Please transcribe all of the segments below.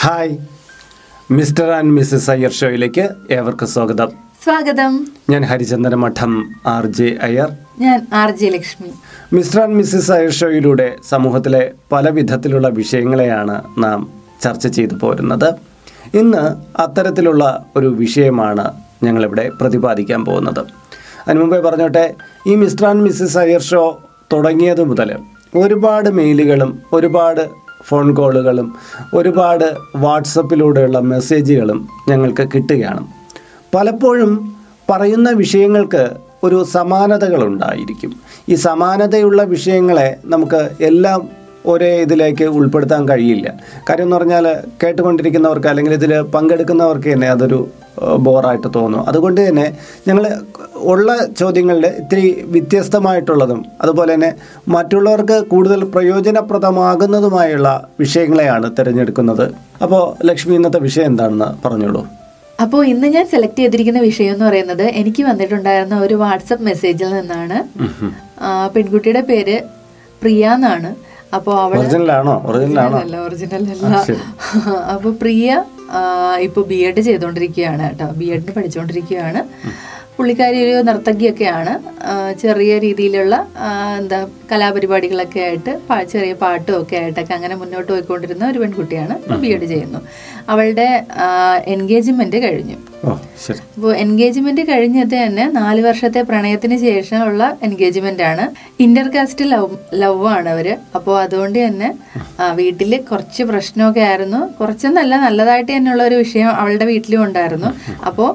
Hi Mr and Mrs Iyer ഷോയിലേക്ക് ഏവർക്കും സ്വാഗതം സ്വാഗതം ഞാൻ ഹരിചന്ദന മഠം ആർ ജെ അയ്യർ ഞാൻ R J Lakshmi Mr and Mrs Iyer ഷോയിലൂടെ സമൂഹത്തിലെ പല വിധത്തിലുള്ള വിഷയങ്ങളെയാണ് നാം ചർച്ച ചെയ്തു പോരുന്നത് ഇന്ന് അത്തരത്തിലുള്ള ഒരു വിഷയമാണ് ഞങ്ങളിവിടെ പ്രതിപാദിക്കാൻ പോകുന്നത് അതിനു മുമ്പേ പറഞ്ഞോട്ടെ ഈ Mr and Mrs Iyer show തുടങ്ങിയത് മുതൽ ഒരുപാട് മെയിലുകളും ഒരുപാട് ഫോൺ കോളുകളും ഒരുപാട് വാട്സപ്പിലൂടെയുള്ള മെസ്സേജുകളും ഞങ്ങൾക്ക് കിട്ടുകയാണ് പലപ്പോഴും പറയുന്ന വിഷയങ്ങൾക്ക് ഒരു സമാനതകളുണ്ടായിരിക്കും ഈ സമാനതയുള്ള വിഷയങ്ങളെ നമുക്ക് എല്ലാം ഒരേ ഇതിലേക്ക് ഉൾപ്പെടുത്താൻ കഴിയില്ല കാര്യം എന്ന് പറഞ്ഞാൽ കേട്ടുകൊണ്ടിരിക്കുന്നവർക്ക് അല്ലെങ്കിൽ ഇതിൽ പങ്കെടുക്കുന്നവർക്ക് തന്നെ അതൊരു ഏഹ്, ബോറായിട്ട് തോന്നും അതുകൊണ്ട് തന്നെ ഞങ്ങൾ ഉള്ള ചോദ്യങ്ങളുടെ ഇത്തിരി വ്യത്യസ്തമായിട്ടുള്ളതും അതുപോലെ തന്നെ മറ്റുള്ളവർക്ക് കൂടുതൽ പ്രയോജനപ്രദമാകുന്നതുമായുള്ള വിഷയങ്ങളെയാണ് തിരഞ്ഞെടുക്കുന്നത് അപ്പോൾ ലക്ഷ്മി ഇന്നത്തെ വിഷയം എന്താണെന്ന് പറഞ്ഞോളൂ അപ്പോൾ ഇന്ന് ഞാൻ സെലക്ട് ചെയ്തിരിക്കുന്ന വിഷയം എന്ന് പറയുന്നത് എനിക്ക് വന്നിട്ടുണ്ടായിരുന്ന ഒരു വാട്സപ്പ് മെസ്സേജിൽ നിന്നാണ് ആ, പെൺകുട്ടിയുടെ പേര് പ്രിയ എന്നാണ് അപ്പോൾ അവള് ഒറിജിനലാണോ ഒറിജിനലാണോ അല്ല ഒറിജിനൽ അല്ല അപ്പോൾ പ്രിയ ആ, ഇപ്പൊ ബി എഡ് ചെയ്തുകൊണ്ടിരിക്കുകയാണ് കേട്ടോ ബി എഡിന് പഠിച്ചുകൊണ്ടിരിക്കുകയാണ് പുള്ളിക്കാരി ഒരു നർത്തകിയൊക്കെയാണ് ആ, ചെറിയ രീതിയിലുള്ള ആ, എന്താ കലാപരിപാടികളൊക്കെ ആയിട്ട് പാ- ചെറിയ പാട്ടും ഒക്കെ ആയിട്ടൊക്കെ അങ്ങനെ മുന്നോട്ട് പോയിക്കൊണ്ടിരുന്ന ഒരു പെൺകുട്ടിയാണ് ബി എഡ് ചെയ്യുന്നു അവളുടെ എൻഗേജ്മെന്റ് കഴിഞ്ഞു ഓ ശരി അപ്പോൾ എൻഗേജ്മെന്റ് കഴിഞ്ഞത് തന്നെ നാല് വർഷത്തെ പ്രണയത്തിന് ശേഷമുള്ള എൻഗേജ്മെന്റ് ആണ് ഇന്റർകാസ്റ്റ് ലവ് ലവ് ആണ് അവര് അപ്പോൾ അതുകൊണ്ട് തന്നെ ആ, വീട്ടില് കുറച്ച് പ്രശ്നമൊക്കെ ആയിരുന്നു കുറച്ചെന്നല്ല നല്ലതായിട്ട് തന്നെയുള്ള ഒരു വിഷയം അവളുടെ വീട്ടിലും ഉണ്ടായിരുന്നു അപ്പോൾ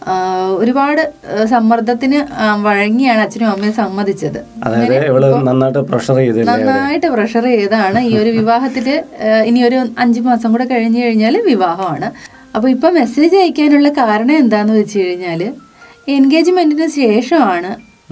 ഒരുപാട് ആ, സമ്മർദ്ദത്തിന് ആ, വഴങ്ങിയാണ് അച്ഛനും അമ്മയും സമ്മതിച്ചത് അതായത് ഇവള് നന്നായിട്ട് പ്രഷർ ചെയ്തില്ലേ നന്നായിട്ട് പ്രഷർ ചെയ്താണ് ഈ ഒരു വിവാഹത്തില് ആ, ഇനി ഒരു അഞ്ചു മാസം കൂടെ കഴിഞ്ഞു കഴിഞ്ഞാൽ വിവാഹമാണ് അപ്പൊ ഇപ്പൊ മെസ്സേജ് അയക്കാനുള്ള കാരണം എന്താന്ന് വെച്ച് കഴിഞ്ഞാല് എൻഗേജ്മെന്റിന് ശേഷമാണ്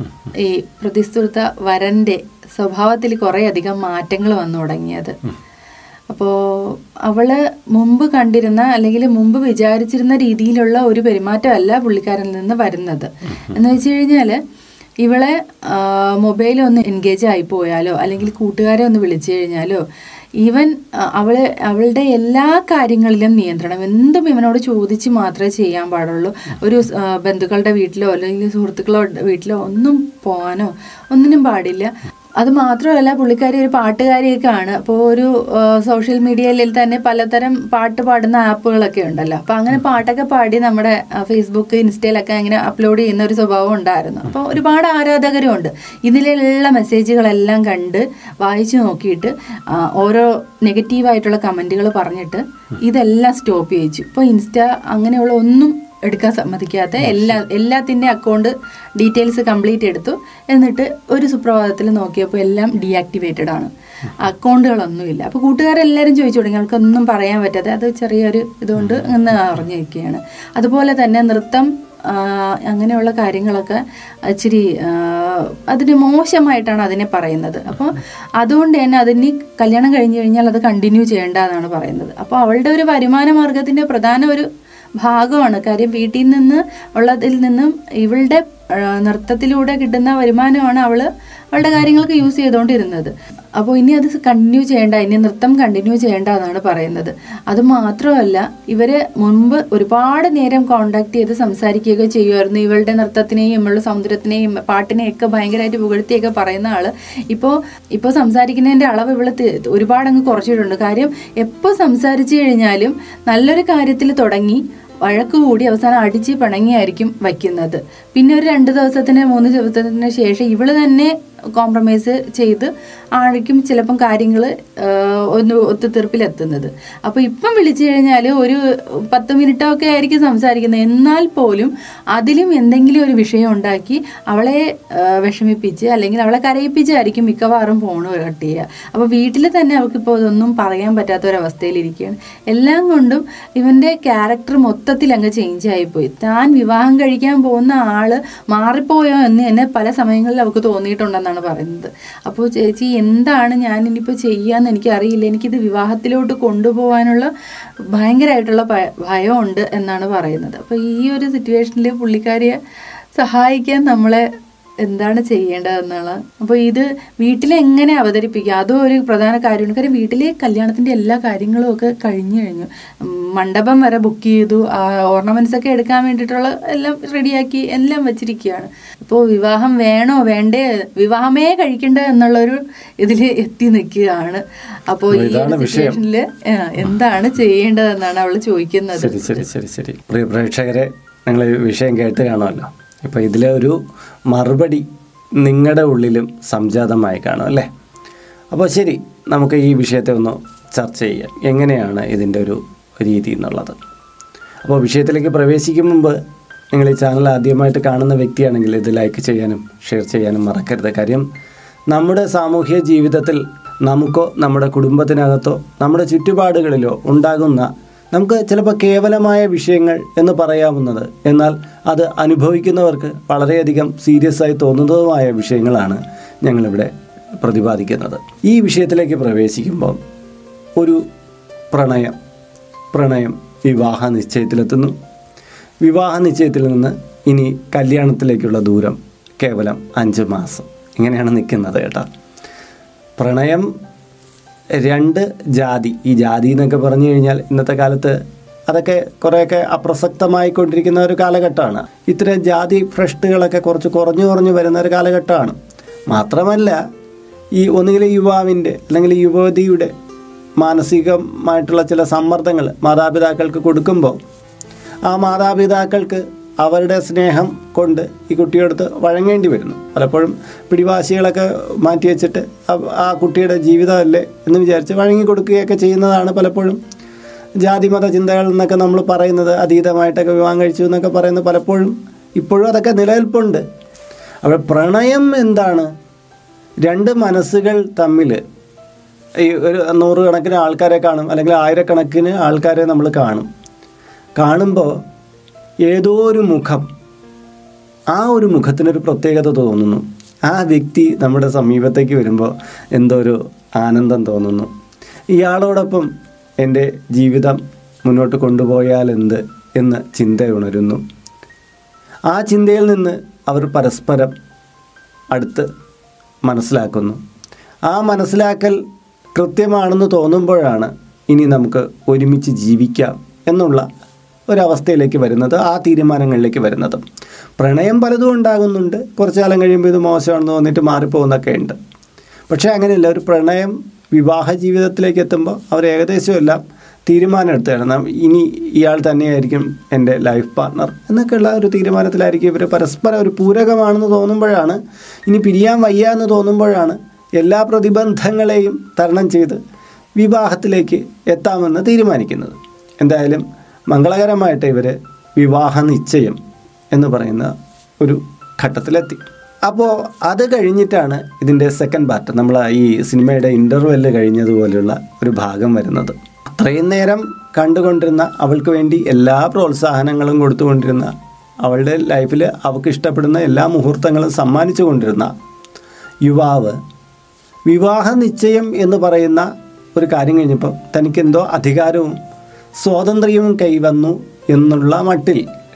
ഈ പ്രതിസ്തുത വരന്റെ സ്വഭാവത്തിൽ കുറെ അധികം മാറ്റങ്ങൾ വന്നു തുടങ്ങിയത് അപ്പോൾ അവള് മുമ്പ് കണ്ടിരുന്ന അല്ലെങ്കിൽ മുമ്പ് വിചാരിച്ചിരുന്ന രീതിയിലുള്ള ഒരു പെരുമാറ്റമല്ല പുള്ളിക്കാരനിൽ നിന്ന് വരുന്നത് എന്ന് വെച്ച് കഴിഞ്ഞാല് ഇവളെ മൊബൈൽ ഒന്ന് എൻഗേജ് ആയി പോയാലോ അല്ലെങ്കിൽ കൂട്ടുകാരെ ഒന്ന് വിളിച്ചു കഴിഞ്ഞാലോ ഈവൻ ആ, അവള് അവളുടെ എല്ലാ കാര്യങ്ങളിലും നിയന്ത്രണം എന്തും ഇവനോട് ചോദിച്ച് മാത്രമേ ചെയ്യാൻ പാടുള്ളൂ ഒരു ആ, ബന്ധുക്കളുടെ വീട്ടിലോ അല്ലെങ്കിൽ സുഹൃത്തുക്കളുടെ വീട്ടിലോ ഒന്നും പോകാനോ ഒന്നിനും പാടില്ല അത് മാത്രമല്ല പുള്ളിക്കാരി ഒരു പാട്ടുകാരിയൊക്കെ ആണ് അപ്പോൾ ഒരു സോഷ്യൽ മീഡിയയിൽ തന്നെ പലതരം പാട്ട് പാടുന്ന ആപ്പുകളൊക്കെ ഉണ്ടല്ലോ അപ്പോൾ അങ്ങനെ പാട്ടൊക്കെ പാടി നമ്മുടെ ആ, ഫേസ്ബുക്ക് ഇൻസ്റ്റയിലൊക്കെ അങ്ങനെ അപ്ലോഡ് ചെയ്യുന്ന ഒരു സ്വഭാവം ഉണ്ടായിരുന്നു അപ്പോൾ ഒരുപാട് ആരാധകരും ഉണ്ട് ഇതിലുള്ള മെസ്സേജുകളെല്ലാം കണ്ട് വായിച്ചു നോക്കിയിട്ട് ആ, ഓരോ നെഗറ്റീവായിട്ടുള്ള കമൻറ്റുകൾ പറഞ്ഞിട്ട് ഇതെല്ലാം സ്റ്റോപ്പ് ചെയ്യിച്ചു ഇപ്പോൾ ഇൻസ്റ്റ അങ്ങനെയുള്ള ഒന്നും എടുക്കാൻ സമ്മതിക്കാത്ത എല്ലാ എല്ലാത്തിൻ്റെ അക്കൗണ്ട് ഡീറ്റെയിൽസ് കംപ്ലീറ്റ് എടുത്തു എന്നിട്ട് ഒരു സുപ്രഭാതത്തിൽ നോക്കിയപ്പോൾ എല്ലാം ഡീആക്ടിവേറ്റഡ് ആണ് അക്കൗണ്ടുകളൊന്നുമില്ല അപ്പോൾ കൂട്ടുകാരെല്ലാവരും ചോദിച്ചു തുടങ്ങി അവൾക്കൊന്നും പറയാൻ പറ്റാതെ അത് ചെറിയൊരു ഇതുകൊണ്ട് ഇന്ന് അറിഞ്ഞിരിക്കുകയാണ് അതുപോലെ തന്നെ നൃത്തം ആ, അങ്ങനെയുള്ള കാര്യങ്ങളൊക്കെ ഇച്ചിരി ആ, അതിന് മോശമായിട്ടാണ് അതിനെ പറയുന്നത് അപ്പോൾ അതുകൊണ്ട് തന്നെ അതിന് കല്യാണം കഴിഞ്ഞു കഴിഞ്ഞാൽ അത് കണ്ടിന്യൂ ചെയ്യേണ്ടതാണ് പറയുന്നത് അപ്പോൾ അവളുടെ ഒരു വരുമാന മാർഗത്തിൻ്റെ പ്രധാന ഒരു ഭാഗമാണ് കാര്യം വീട്ടിൽ നിന്ന് ഉള്ളതിൽ നിന്നും ഇവളുടെ ആ, നൃത്തത്തിലൂടെ കിട്ടുന്ന വരുമാനമാണ് അവള് അവളുടെ കാര്യങ്ങൾക്ക് യൂസ് ചെയ്തുകൊണ്ടിരുന്നത് അപ്പോൾ ഇനി അത് കണ്ടിന്യൂ ചെയ്യേണ്ട ഇനി നൃത്തം കണ്ടിന്യൂ ചെയ്യേണ്ട എന്നാണ് പറയുന്നത് അത് മാത്രമല്ല ഇവര് മുൻപ് ഒരുപാട് നേരം കോണ്ടാക്ട് ചെയ്ത് സംസാരിക്കുകയൊക്കെ ചെയ്യുമായിരുന്നു ഇവളുടെ നൃത്തത്തിനെയും ഇവളുടെ സൗന്ദര്യത്തിനെയും പാട്ടിനെയും ഒക്കെ ഭയങ്കരമായിട്ട് പുകഴ്ത്തിയൊക്കെ പറയുന്ന ആള് ഇപ്പോൾ ഇപ്പോൾ സംസാരിക്കുന്നതിന്റെ അളവ് ഇവള് തി- ഒരുപാട് അങ്ങ് കുറച്ചിട്ടുണ്ട് കാര്യം എപ്പോൾ സംസാരിച്ചു കഴിഞ്ഞാലും നല്ലൊരു കാര്യത്തിൽ തുടങ്ങി വഴക്ക് കൂടി അവസാനം അടിച്ച് പിണങ്ങിയായിരിക്കും വയ്ക്കുന്നത് പിന്നെ ഒരു രണ്ട് ദിവസത്തിന് മൂന്ന് ദിവസത്തിന് ശേഷം ഇവള് തന്നെ കോംപ്രമൈസ് ചെയ്ത് ആയിരിക്കും ചിലപ്പം കാര്യങ്ങൾ ഒന്ന് ഒത്തുതീർപ്പിലെത്തുന്നത് അപ്പോൾ ഇപ്പം വിളിച്ചു കഴിഞ്ഞാൽ ഒരു പത്ത് മിനിറ്റോ ഒക്കെ ആയിരിക്കും സംസാരിക്കുന്നത് എന്നാൽ പോലും അതിലും എന്തെങ്കിലും ഒരു വിഷയം ഉണ്ടാക്കി അവളെ ആ, വിഷമിപ്പിച്ച് അല്ലെങ്കിൽ അവളെ കരയിപ്പിച്ചായിരിക്കും മിക്കവാറും ഫോൺ കട്ട് ചെയ്യുക അപ്പോൾ വീട്ടിൽ തന്നെ അവൾക്കിപ്പോൾ ഇതൊന്നും പറയാൻ പറ്റാത്ത ഒരവസ്ഥയിലിരിക്കുകയാണ് എല്ലാം കൊണ്ടും ഇവന്റെ ക്യാരക്ടർ മൊത്തത്തിൽ അങ്ങ് ചേഞ്ച് ആയിപ്പോയി താൻ വിവാഹം കഴിക്കാൻ പോകുന്ന ആള് മാറിപ്പോയോ എന്ന് തന്നെ പല സമയങ്ങളിൽ അവൾക്ക് തോന്നിയിട്ടുണ്ടെന്നാണ് പറയുന്നത് അപ്പോൾ ചേച്ചി എന്താണ് ഞാൻ ഇനിയിപ്പോൾ ചെയ്യാന്ന് എനിക്കറിയില്ല എനിക്കിത് വിവാഹത്തിലോട്ട് കൊണ്ടുപോകാനുള്ള ഭയങ്കരമായിട്ടുള്ള ഭയ- ഭയമുണ്ട് എന്നാണ് പറയുന്നത് അപ്പോൾ ഈ ഒരു സിറ്റുവേഷനിൽ പുള്ളിക്കാരിയെ സഹായിക്കാൻ നമ്മളെ എന്താണ് ചെയ്യേണ്ടതെന്നുള്ള അപ്പോൾ ഇത് വീട്ടിൽ എങ്ങനെ അവതരിപ്പിക്കുക അതും ഒരു പ്രധാന കാര്യമാണ് കാര്യം വീട്ടിലെ കല്യാണത്തിന്റെ എല്ലാ കാര്യങ്ങളും ഒക്കെ കഴിഞ്ഞു കഴിഞ്ഞു ഉം, മണ്ഡപം വരെ ബുക്ക് ചെയ്തു ഓർണമെന്റ്സ് ഒക്കെ എടുക്കാൻ വേണ്ടിയിട്ടുള്ള എല്ലാം റെഡിയാക്കി എല്ലാം വെച്ചിരിക്കുകയാണ് അപ്പോൾ വിവാഹം വേണോ വേണ്ടേ വിവാഹമേ കഴിക്കണ്ട എന്നുള്ളൊരു ഇതിൽ എത്തി നിൽക്കുകയാണ് അപ്പോൾ ഈ ഇതാണ് ഒരു വിഷയം. സിറ്റുവേഷനിൽ എന്താണ് ചെയ്യേണ്ടതെന്നാണ് അവൾ ചോദിക്കുന്നത് ശരി ശരി ശരി ശരി പ്രിയ പ്രേക്ഷകരെ നിങ്ങൾ ഈ വിഷയം കേട്ട് കാണുമല്ലോ ഇപ്പോൾ ഇതിലെ ഒരു മറുപടി നിങ്ങളുടെ ഉള്ളിലും സംജാതമായി കാണും അല്ലേ അപ്പോൾ ശരി നമുക്ക് ഈ വിഷയത്തെ ഒന്ന് ചർച്ച ചെയ്യാം എങ്ങനെയാണ് ഇതിൻ്റെ ഒരു രീതി എന്നുള്ളത് അപ്പോൾ വിഷയത്തിലേക്ക് പ്രവേശിക്കും മുമ്പ് നിങ്ങൾ ഈ ചാനൽ ആദ്യമായിട്ട് കാണുന്ന വ്യക്തിയാണെങ്കിൽ ഇത് ലൈക്ക് ചെയ്യാനും ഷെയർ ചെയ്യാനും മറക്കരുത് കാര്യം നമ്മുടെ സാമൂഹ്യ ജീവിതത്തിൽ നമുക്കോ നമ്മുടെ കുടുംബത്തിനകത്തോ നമ്മുടെ ചുറ്റുപാടുകളിലോ ഉണ്ടാകുന്ന നമുക്ക് ചിലപ്പോൾ കേവലമായ വിഷയങ്ങൾ എന്ന് പറയാവുന്നത് എന്നാൽ അത് അനുഭവിക്കുന്നവർക്ക് വളരെയധികം സീരിയസ് ആയി തോന്നുന്നതുമായ വിഷയങ്ങളാണ് ഞങ്ങളിവിടെ പ്രതിപാദിക്കുന്നത് ഈ വിഷയത്തിലേക്ക് പ്രവേശിക്കുമ്പോൾ ഒരു പ്രണയം പ്രണയം വിവാഹ നിശ്ചയത്തിലെത്തുന്നു വിവാഹ നിശ്ചയത്തിൽ നിന്ന് ഇനി കല്യാണത്തിലേക്കുള്ള ദൂരം കേവലം അഞ്ച് മാസം ഇങ്ങനെയാണ് നിൽക്കുന്നത് കേട്ടോ പ്രണയം രണ്ട് ജാതി ഈ ജാതി എന്നൊക്കെ പറഞ്ഞു കഴിഞ്ഞാൽ ഇന്നത്തെ കാലത്ത് അതൊക്കെ കുറേയൊക്കെ അപ്രസക്തമായിക്കൊണ്ടിരിക്കുന്ന ഒരു കാലഘട്ടമാണ് ഇത്തരം ജാതി ഭ്രഷ്ടുകളൊക്കെ കുറച്ച് കുറഞ്ഞു കുറഞ്ഞു വരുന്ന ഒരു കാലഘട്ടമാണ് മാത്രമല്ല ഈ ഒന്നുകിൽ യുവാവിൻ്റെ അല്ലെങ്കിൽ യുവതിയുടെ മാനസികമായിട്ടുള്ള ചില സമ്മർദ്ദങ്ങൾ മാതാപിതാക്കൾക്ക് കൊടുക്കുമ്പോൾ ആ മാതാപിതാക്കൾക്ക് അവരുടെ സ്നേഹം കൊണ്ട് ഈ കുട്ടിയെടുത്ത് വഴങ്ങേണ്ടി വരുന്നു പലപ്പോഴും പിടിവാശികളൊക്കെ മാറ്റി വെച്ചിട്ട് ആ- ആ കുട്ടിയുടെ ജീവിതമല്ലേ എന്ന് വിചാരിച്ച് വഴങ്ങി കൊടുക്കുകയൊക്കെ ചെയ്യുന്നതാണ് പലപ്പോഴും ജാതിമത ചിന്തകൾ എന്നൊക്കെ നമ്മൾ പറയുന്നത് അതീതമായിട്ടൊക്കെ വിവാഹം കഴിച്ചു എന്നൊക്കെ പറയുന്നത് പലപ്പോഴും ഇപ്പോഴും അതൊക്കെ നിലനിൽപ്പുണ്ട് അപ്പോൾ പ്രണയം എന്താണ് രണ്ട് മനസ്സുകൾ തമ്മിൽ ഈ ഒരു നൂറുകണക്കിന് ആൾക്കാരെ കാണും അല്ലെങ്കിൽ ആയിരക്കണക്കിന് ആൾക്കാരെ നമ്മൾ കാണും കാണുമ്പോൾ ഏതോ ഒരു മുഖം ആ ഒരു മുഖത്തിനൊരു പ്രത്യേകത തോന്നുന്നു ആ വ്യക്തി നമ്മുടെ സമീപത്തേക്ക് വരുമ്പോൾ എന്തോ ഒരു ആനന്ദം തോന്നുന്നു ഇയാളോടൊപ്പം എൻ്റെ ജീവിതം മുന്നോട്ട് കൊണ്ടുപോയാൽ എന്ത് എന്ന് ചിന്ത ഉണരുന്നു ആ ചിന്തയിൽ നിന്ന് അവർ പരസ്പരം അടുത്ത് മനസ്സിലാക്കുന്നു ആ മനസ്സിലാക്കൽ കൃത്യമാണെന്ന് തോന്നുമ്പോഴാണ് ഇനി നമുക്ക് ഒരുമിച്ച് ജീവിക്കാം എന്നുള്ള ഒരവസ്ഥയിലേക്ക് വരുന്നത് ആ തീരുമാനങ്ങളിലേക്ക് വരുന്നത് പ്രണയം പലതും ഉണ്ടാകുന്നുണ്ട് കുറച്ചു കാലം കഴിയുമ്പോൾ ഇത് മോശമാണെന്ന് തോന്നിയിട്ട് മാറിപ്പോകുന്നൊക്കെ ഉണ്ട് പക്ഷേ അങ്ങനെയല്ല ഒരു പ്രണയം വിവാഹ ജീവിതത്തിലേക്ക് എത്തുമ്പോൾ അവർ ഏകദേശം എല്ലാം തീരുമാനം എടുത്താണ് നാം ഇനി ഇയാൾ തന്നെയായിരിക്കും എൻ്റെ ലൈഫ് പാർട്ണർ എന്നൊക്കെയുള്ള ഒരു തീരുമാനത്തിലായിരിക്കും ഇവർ പരസ്പരം ഒരു പൂരകമാണെന്ന് തോന്നുമ്പോഴാണ് ഇനി പിരിയാൻ വയ്യ എന്ന് തോന്നുമ്പോഴാണ് എല്ലാ പ്രതിബന്ധങ്ങളെയും തരണം ചെയ്ത് വിവാഹത്തിലേക്ക് എത്താമെന്ന് തീരുമാനിക്കുന്നത് എന്തായാലും മംഗളകരമായിട്ട് ഇവർ വിവാഹ നിശ്ചയം എന്ന് പറയുന്ന ഒരു ഘട്ടത്തിലെത്തി അപ്പോൾ അത് കഴിഞ്ഞിട്ടാണ് ഇതിൻ്റെ സെക്കൻഡ് പാർട്ട് നമ്മൾ ഈ സിനിമയുടെ ഇൻ്റർവെല്ല് കഴിഞ്ഞതുപോലെയുള്ള ഒരു ഭാഗം വരുന്നത് അത്രയും നേരം കണ്ടുകൊണ്ടിരുന്ന അവൾക്ക് വേണ്ടി എല്ലാ പ്രോത്സാഹനങ്ങളും കൊടുത്തുകൊണ്ടിരുന്ന അവളുടെ ലൈഫിൽ അവൾക്ക് ഇഷ്ടപ്പെടുന്ന എല്ലാ മുഹൂർത്തങ്ങളും സമ്മാനിച്ചു കൊണ്ടിരുന്ന യുവാവ് വിവാഹ നിശ്ചയം എന്ന് പറയുന്ന ഒരു കാര്യം കഴിഞ്ഞപ്പോൾ തനിക്കെന്തോ അധികാരവും സ്വാതന്ത്ര്യവും കൈവന്നു എന്നുള്ള മട്ടിൽ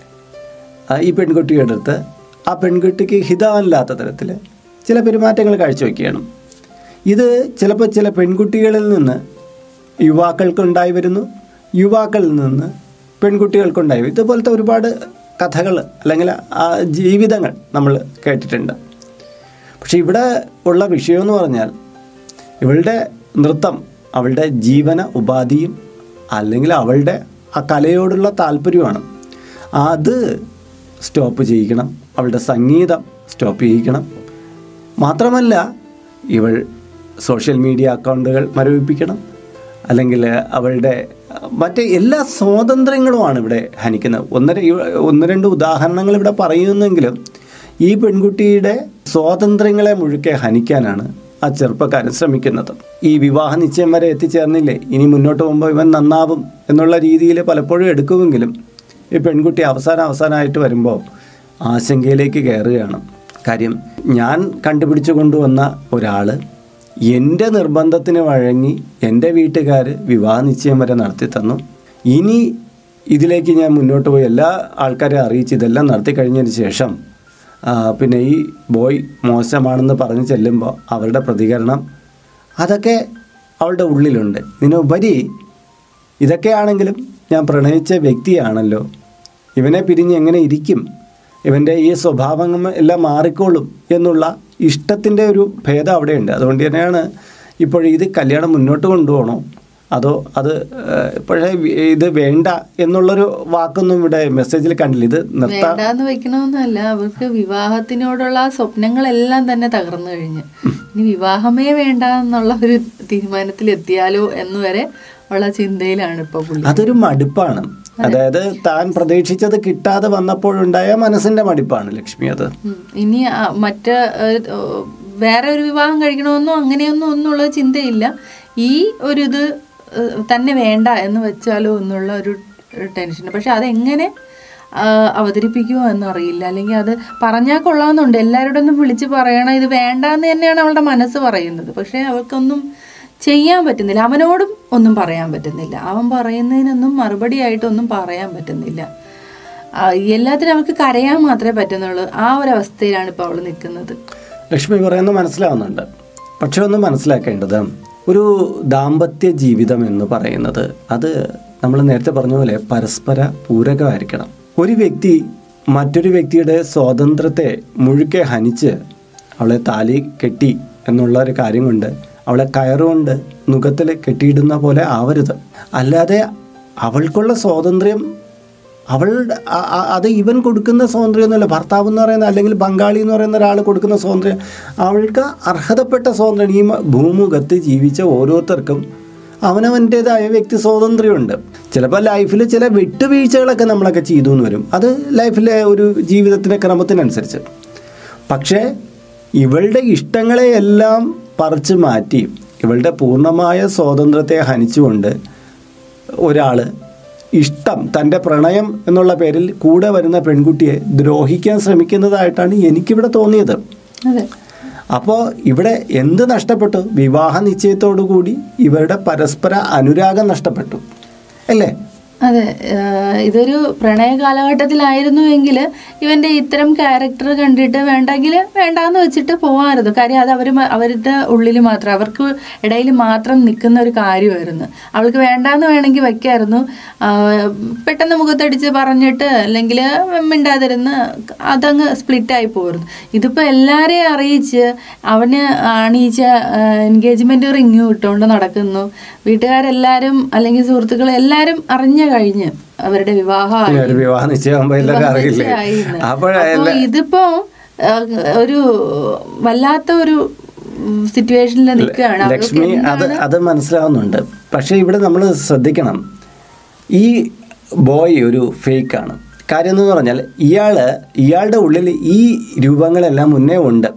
ആ, ഈ പെൺകുട്ടിയുടെ അടുത്ത് ആ പെൺകുട്ടിക്ക് ഹിതമല്ലാത്ത തരത്തിൽ ചില പെരുമാറ്റങ്ങൾ കാഴ്ചവെക്കുകയാണ് ഇത് ചിലപ്പോൾ ചില പെൺകുട്ടികളിൽ നിന്ന് യുവാക്കൾക്കുണ്ടായി വരുന്നു യുവാക്കളിൽ നിന്ന് പെൺകുട്ടികൾക്കുണ്ടായി വരും ഇതുപോലത്തെ ഒരുപാട് കഥകൾ അല്ലെങ്കിൽ ആ ജീവിതങ്ങൾ നമ്മൾ കേട്ടിട്ടുണ്ട് പക്ഷെ ഇവിടെ ഉള്ള വിഷയം എന്ന് പറഞ്ഞാൽ ഇവളുടെ നൃത്തം അവളുടെ ജീവന ഉപാധിയും അല്ലെങ്കിൽ അവളുടെ ആ കലയോടുള്ള താല്പര്യമാണ് അത് സ്റ്റോപ്പ് ചെയ്യിക്കണം അവളുടെ സംഗീതം സ്റ്റോപ്പ് ചെയ്യിക്കണം മാത്രമല്ല ഇവൾ സോഷ്യൽ മീഡിയ അക്കൗണ്ടുകൾ മരവിപ്പിക്കണം അല്ലെങ്കിൽ അവളുടെ മറ്റ് എല്ലാ സ്വാതന്ത്ര്യങ്ങളുമാണ് ഇവിടെ ഹനിക്കുന്നത് ഒന്നര ഒന്ന് രണ്ട് ഉദാഹരണങ്ങൾ ഇവിടെ പറയുന്നെങ്കിലും ഈ പെൺകുട്ടിയുടെ സ്വാതന്ത്ര്യങ്ങളെ മുഴുക്കെ ഹനിക്കാനാണ് ആ ചെറുപ്പക്കാരൻ ശ്രമിക്കുന്നത് ഈ വിവാഹ നിശ്ചയം വരെ എത്തിച്ചേർന്നില്ലേ ഇനി മുന്നോട്ട് പോകുമ്പോൾ ഇവൻ നന്നാവും എന്നുള്ള രീതിയിൽ പലപ്പോഴും എടുക്കുമെങ്കിലും ഈ പെൺകുട്ടി അവസാനം അവസാനമായിട്ട് വരുമ്പോൾ ആശങ്കയിലേക്ക് കയറുകയാണ് കാര്യം ഞാൻ കണ്ടുപിടിച്ചു കൊണ്ടുവന്ന ഒരാൾ എൻ്റെ നിർബന്ധത്തിന് വഴങ്ങി എൻ്റെ വീട്ടുകാർ വിവാഹ നിശ്ചയം വരെ നടത്തി തന്നു ഇനി ഇതിലേക്ക് ഞാൻ മുന്നോട്ട് പോയി എല്ലാ ആൾക്കാരെ അറിയിച്ച് ഇതെല്ലാം നടത്തി കഴിഞ്ഞതിന് ശേഷം ആ, പിന്നെ ഈ ബോയ് മോശമാണെന്ന് പറഞ്ഞ് ചെല്ലുമ്പോൾ അവരുടെ പ്രതികരണം അതൊക്കെ അവളുടെ ഉള്ളിലുണ്ട് ഇതിനുപരി ഇതൊക്കെയാണെങ്കിലും ഞാൻ പ്രണയിച്ച വ്യക്തിയാണല്ലോ ഇവനെ പിരിഞ്ഞ് എങ്ങനെ ഇരിക്കും ഇവൻ്റെ ഈ സ്വഭാവങ്ങൾ എല്ലാം മാറിക്കോളും എന്നുള്ള ഇഷ്ടത്തിൻ്റെ ഒരു ഭേദം അവിടെയുണ്ട് അതുകൊണ്ട് തന്നെയാണ് ഇപ്പോൾ ഇത് കല്യാണം മുന്നോട്ട് കൊണ്ടുപോകണോ അതോ അത് ഏഹ്, പക്ഷേ ഇത് വേണ്ട എന്നുള്ളൊരു വാക്കൊന്നും ഇവിടെ മെസ്സേജിൽ കണ്ടില്ല ഇത് നിർത്താൻ വേണ്ടാന്ന് വെക്കണമെന്നല്ല അവർക്ക് വിവാഹത്തിനോടുള്ള ആ സ്വപ്നങ്ങളെല്ലാം തന്നെ തകർന്നു കഴിഞ്ഞ് ഇനി വിവാഹമേ വേണ്ട എന്നുള്ള ഒരു തീരുമാനത്തിൽ എത്തിയാലോ എന്ന് വരെ ഉള്ള ചിന്തയിലാണ് ഇപ്പൊ പുള്ളി അതൊരു മടുപ്പാണ് അതായത് താൻ പ്രതീക്ഷിച്ചത് കിട്ടാതെ വന്നപ്പോഴുണ്ടായ മനസ്സിന്റെ മടുപ്പാണ് ലക്ഷ്മി അത് ഉം. ഇനി ആ മറ്റ് ഏഹ്, ഏഹ്, വേറെ ഒരു വിവാഹം കഴിക്കണമെന്നോ അങ്ങനെയൊന്നും ഒന്നുള്ള ചിന്തയില്ല ഈ ഒരു ഇത് ഏഹ്, തന്നെ വേണ്ട എന്ന് വെച്ചാലോ എന്നുള്ള ഒരു ടെൻഷൻ പക്ഷെ അതെങ്ങനെ ആ, അവതരിപ്പിക്കുമോ എന്നറിയില്ല അല്ലെങ്കിൽ അത് പറഞ്ഞാൽ കൊള്ളാമെന്നുണ്ട് എല്ലാവരോടൊന്നും വിളിച്ച് പറയണം ഇത് വേണ്ട എന്ന് തന്നെയാണ് അവളുടെ മനസ്സ് പറയുന്നത് പക്ഷെ അവൾക്കൊന്നും ചെയ്യാൻ പറ്റുന്നില്ല അവനോടും ഒന്നും പറയാൻ പറ്റുന്നില്ല അവൻ പറയുന്നതിനൊന്നും മറുപടി ആയിട്ടൊന്നും പറയാൻ പറ്റുന്നില്ല ആ, എല്ലാത്തിനും അവൾക്ക് കരയാൻ മാത്രമേ പറ്റുന്നുള്ളൂ ആ ഒരു അവസ്ഥയിലാണ് ഇപ്പോൾ അവൾ നിൽക്കുന്നത് ലക്ഷ്മി പറയുന്നത് മനസ്സിലാവുന്നുണ്ട് പക്ഷെ ഒന്ന് മനസ്സിലാക്കേണ്ടത് ഒരു ദാമ്പത്യ ജീവിതം എന്ന് പറയുന്നത് അത് നമ്മൾ നേരത്തെ പറഞ്ഞ പോലെ പരസ്പര പൂരകമായിരിക്കണം ഒരു വ്യക്തി മറ്റൊരു വ്യക്തിയുടെ സ്വാതന്ത്ര്യത്തെ മുഴുക്കെ ഹനിച്ച് അവളെ താലി കെട്ടി എന്നുള്ള ഒരു കാര്യം കൊണ്ട് അവളെ കയറുകൊണ്ട് നുഖത്തിൽ കെട്ടിയിടുന്ന പോലെ ആവരുത് അല്ലാതെ അവൾക്കുള്ള സ്വാതന്ത്ര്യം അവളുടെ അ- അ- അത് ഇവൻ കൊടുക്കുന്ന സ്വാതന്ത്ര്യം എന്നല്ല ഭർത്താവ് എന്ന് പറയുന്ന അല്ലെങ്കിൽ ബംഗാളി എന്ന് പറയുന്ന ഒരാൾ കൊടുക്കുന്ന സ്വാതന്ത്ര്യം അവൾക്ക് അർഹതപ്പെട്ട സ്വാതന്ത്ര്യം ഈ മ- ഭൂമുഖത്ത് ജീവിച്ച ഓരോരുത്തർക്കും അവനവൻ്റേതായ വ്യക്തി സ്വാതന്ത്ര്യമുണ്ട് ചിലപ്പോൾ ലൈഫിൽ ചില വിട്ടുവീഴ്ചകളൊക്കെ നമ്മളൊക്കെ ചെയ്തു എന്ന് വരും അത് ലൈഫിലെ ഒരു ജീവിതത്തിൻ്റെ ക്രമത്തിനനുസരിച്ച് പക്ഷേ ഇവളുടെ ഇഷ്ടങ്ങളെ എല്ലാം പറിച്ചു മാറ്റി ഇവളുടെ പൂർണ്ണമായ സ്വാതന്ത്ര്യത്തെ ഹനിച്ചുകൊണ്ട് ഒരാൾ ഇഷ്ടം തൻ്റെ പ്രണയം എന്നുള്ള പേരിൽ കൂടെ വരുന്ന പെൺകുട്ടിയെ ദ്രോഹിക്കാൻ ശ്രമിക്കുന്നതായിട്ടാണ് എനിക്കിവിടെ തോന്നിയത് അതെ അപ്പോൾ ഇവിടെ എന്ത് നഷ്ടപ്പെട്ടു വിവാഹ നിശ്ചയത്തോടു കൂടി ഇവരുടെ പരസ്പര അനുരാഗം നഷ്ടപ്പെട്ടു അല്ലേ അതെ ആഹ് ഇതൊരു പ്രണയ കാലഘട്ടത്തിലായിരുന്നു എങ്കിൽ ഇവന്റെ ഇത്തരം ക്യാരക്ടർ കണ്ടിട്ട് വേണ്ടെങ്കിൽ വേണ്ടാന്ന് വെച്ചിട്ട് പോവാമായിരുന്നു കാര്യം അത് അവർ അവരുടെ ഉള്ളിൽ മാത്രം അവർക്ക് ഇടയിൽ മാത്രം നിൽക്കുന്ന ഒരു കാര്യമായിരുന്നു അവൾക്ക് വേണ്ടാന്ന് വേണമെങ്കിൽ വയ്ക്കായിരുന്നു ആഹ് പെട്ടെന്ന് മുഖത്തടിച്ച് പറഞ്ഞിട്ട് അല്ലെങ്കിൽ മിണ്ടാതിരുന്ന് അതങ്ങ് സ്പ്ലിറ്റായി പോയിരുന്നു ഇതിപ്പോൾ എല്ലാവരെയും അറിയിച്ച് അവന് അണിയിച്ച എൻഗേജ്മെന്റ് റിങ് ഇട്ടുകൊണ്ട് നടക്കുന്നു വീട്ടുകാരെല്ലാരും അല്ലെങ്കിൽ സുഹൃത്തുക്കൾ എല്ലാരും അറിഞ്ഞു കഴിഞ്ഞ് അവരുടെ വിവാഹമായി പിന്നെ ഒരു വിവാഹ നിശ്ചയമാകുമ്പോൾ എല്ലാവരും അറിയില്ലേ ആയിന്ന്. അപ്പോഴല്ല അപ്പൊ ഇതിപ്പോ ആ, ഒരു വല്ലാത്ത ഒരു സിറ്റുവേഷനിൽ നിൽക്കുകയാണ് അവർക്ക് ലക്ഷ്മി അത് എന്താണ് അത് മനസ്സിലാവുന്നുണ്ട് പക്ഷേ ഇവിടെ നമ്മൾ ശ്രദ്ധിക്കണം ഈ ബോയ് ഒരു ഫേക്കാണ് കാര്യം എന്ന് പറഞ്ഞാൽ ഇയാൾ ഇയാളുടെ ഉള്ളിൽ ഈ രൂപങ്ങളെല്ലാം മുന്നേ ഉണ്ട്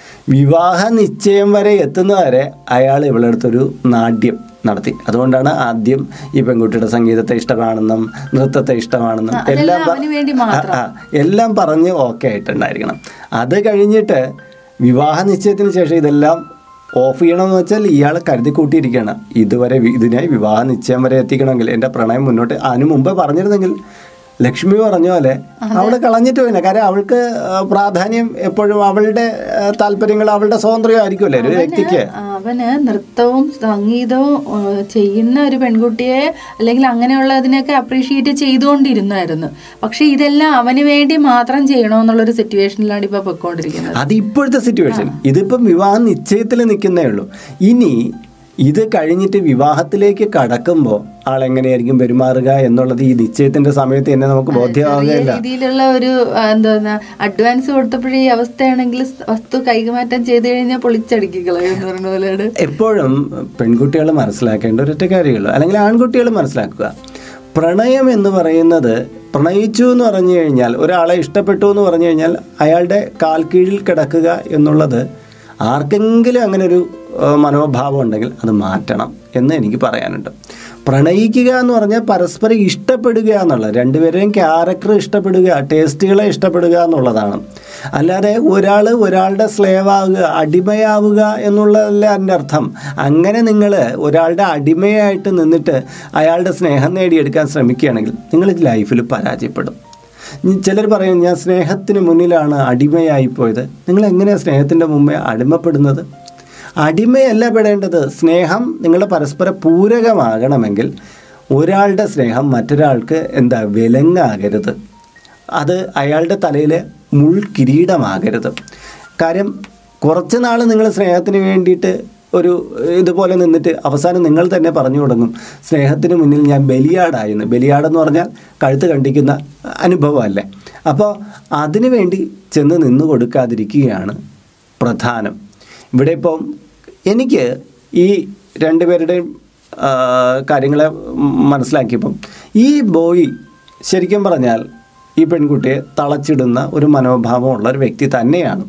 വിവാഹ നിശ്ചയം വരെ എത്തുന്നവരെ അയാൾ ഇവളുടെ അടുത്തൊരു നാട്യം നടത്തി അതുകൊണ്ടാണ് ആദ്യം ഈ പെൺകുട്ടിയുടെ സംഗീതത്തെ ഇഷ്ടമാണെന്നും നൃത്തത്തെ ഇഷ്ടമാണെന്നും ആ, അതെല്ലാം എല്ലാം പ- അവന് വേണ്ടി മാത്രം. ആ, ആ, എല്ലാം പറഞ്ഞ് ഓക്കെ ആയിട്ടുണ്ടായിരിക്കണം അത് കഴിഞ്ഞിട്ട് വിവാഹ നിശ്ചയത്തിന് ശേഷം ഇതെല്ലാം ഓഫ് ചെയ്യണമെന്ന് വെച്ചാൽ ഇയാൾ കരുതി കൂട്ടിയിരിക്കുകയാണ് ഇതുവരെ വി- ഇതിനായി വിവാഹ നിശ്ചയം വരെ എത്തിക്കണമെങ്കിൽ എൻ്റെ പ്രണയം മുന്നോട്ട് അതിനു മുമ്പേ പറഞ്ഞിരുന്നെങ്കിൽ ലക്ഷ്മി പറഞ്ഞ പോലെ അവള് കളഞ്ഞിട്ട് പോയില്ല കാര്യം അവൾക്ക് ആ, പ്രാധാന്യം എപ്പോഴും അവളുടെ ആ, താല്പര്യങ്ങൾ അവളുടെ സ്വാതന്ത്ര്യം ആയിരിക്കുമല്ലേ ഒരു വ്യക്തിക്ക് അവന് നൃത്തവും സംഗീതവും ആ, ചെയ്യുന്ന ഒരു പെൺകുട്ടിയെ അല്ലെങ്കിൽ അങ്ങനെയുള്ളതിനൊക്കെ അപ്രീഷിയേറ്റ് ചെയ്തുകൊണ്ടിരുന്നായിരുന്നു പക്ഷെ ഇതെല്ലാം അവന് വേണ്ടി മാത്രം ചെയ്യണമെന്നുള്ളൊരു സിറ്റുവേഷനിലാണ് ഇപ്പൊ പൊയ്ക്കൊണ്ടിരിക്കുന്നത് അത് ഇപ്പോഴത്തെ സിറ്റുവേഷൻ ഇതിപ്പം വിവാഹ നിശ്ചയത്തിൽ നിൽക്കുന്നേ ഉള്ളൂ ഇനി ഇത് കഴിഞ്ഞിട്ട് വിവാഹത്തിലേക്ക് കടക്കുമ്പോൾ ആൾ എങ്ങനെയായിരിക്കും പെരുമാറുക എന്നുള്ളത് ഈ നിശ്ചയത്തിന്റെ സമയത്ത് തന്നെ നമുക്ക് ചെറിയ ബോധ്യമാവുകയില്ല രീതിയിലുള്ള ഒരു ആ, എന്താ അഡ്വാൻസ് കൊടുത്തപ്പോഴേ ഈ അവസ്ഥയാണെങ്കിൽ വസ്തു കൈമാറ്റം ചെയ്തു കഴിഞ്ഞാൽ പൊളിച്ചടുക്കി കളയും എന്ന് പറയുന്ന പോലെയാണ് എപ്പോഴും പെൺകുട്ടികൾ മനസ്സിലാക്കേണ്ട ഒരൊറ്റ കാര്യമുള്ളൂ അല്ലെങ്കിൽ ആൺകുട്ടികൾ മനസ്സിലാക്കുക പ്രണയം എന്ന് പറയുന്നത് പ്രണയിച്ചു എന്ന് പറഞ്ഞു കഴിഞ്ഞാൽ ഒരാളെ ഇഷ്ടപ്പെട്ടു എന്ന് പറഞ്ഞു കഴിഞ്ഞാൽ അയാളുടെ കാൽ കീഴിൽ കിടക്കുക എന്നുള്ളത് ആർക്കെങ്കിലും അങ്ങനെ ഒരു ഏഹ്, മനോഭാവം ഉണ്ടെങ്കിൽ അത് മാറ്റണം എന്ന് എനിക്ക് പറയാനുണ്ട് പ്രണയിക്കുക എന്ന് പറഞ്ഞാൽ പരസ്പരം ഇഷ്ടപ്പെടുക എന്നുള്ളത് രണ്ടുപേരെയും ക്യാരക്ടർ ഇഷ്ടപ്പെടുക ടേസ്റ്റുകളെ ഇഷ്ടപ്പെടുക എന്നുള്ളതാണ് അല്ലാതെ ഒരാൾ ഒരാളുടെ സ്ലേവ് ആവുക അടിമയാവുക എന്നുള്ളതല്ല അതിൻ്റെ അർത്ഥം അങ്ങനെ നിങ്ങൾ ഒരാളുടെ അടിമയായിട്ട് നിന്നിട്ട് അയാളുടെ സ്നേഹം നേടിയെടുക്കാൻ ശ്രമിക്കുകയാണെങ്കിൽ നിങ്ങൾ ലൈഫിൽ പരാജയപ്പെടും ചിലർ പറയും ഞാൻ സ്നേഹത്തിന് മുന്നിലാണ് അടിമയായി പോയത് നിങ്ങൾ എങ്ങനെയാണ് സ്നേഹത്തിൻ്റെ മുമ്പേ അടിമപ്പെടുന്നത് അടിമയല്ല പെടേണ്ടത് സ്നേഹം നിങ്ങളുടെ പരസ്പര പൂരകമാകണമെങ്കിൽ ഒരാളുടെ സ്നേഹം മറ്റൊരാൾക്ക് എന്താ വിലങ്ങാകരുത് അത് അയാളുടെ തലയിൽ മുൾക്കിരീടമാകരുത് കാര്യം കുറച്ച് നാൾ നിങ്ങൾ സ്നേഹത്തിന് വേണ്ടിയിട്ട് ഒരു ഇതുപോലെ നിന്നിട്ട് അവസാനം നിങ്ങൾ തന്നെ പറഞ്ഞു തുടങ്ങും സ്നേഹത്തിന് മുന്നിൽ ഞാൻ ബലിയാടായിരുന്നു ബലിയാടെന്ന് പറഞ്ഞാൽ കഴുത്ത് കണ്ടിക്കുന്ന അനുഭവമല്ലേ അപ്പോൾ അതിനു വേണ്ടി ചെന്ന് നിന്ന് കൊടുക്കാതിരിക്കുകയാണ് പ്രധാനം ഇവിടെ ഇപ്പം എനിക്ക് ഈ രണ്ടുപേരുടെയും ആ, കാര്യങ്ങളെ മനസ്സിലാക്കിയപ്പം ഈ ബോയ് ശരിക്കും പറഞ്ഞാൽ ഈ പെൺകുട്ടിയെ തളച്ചിടുന്ന ഒരു മനോഭാവമുള്ള ഒരു വ്യക്തി തന്നെയാണ്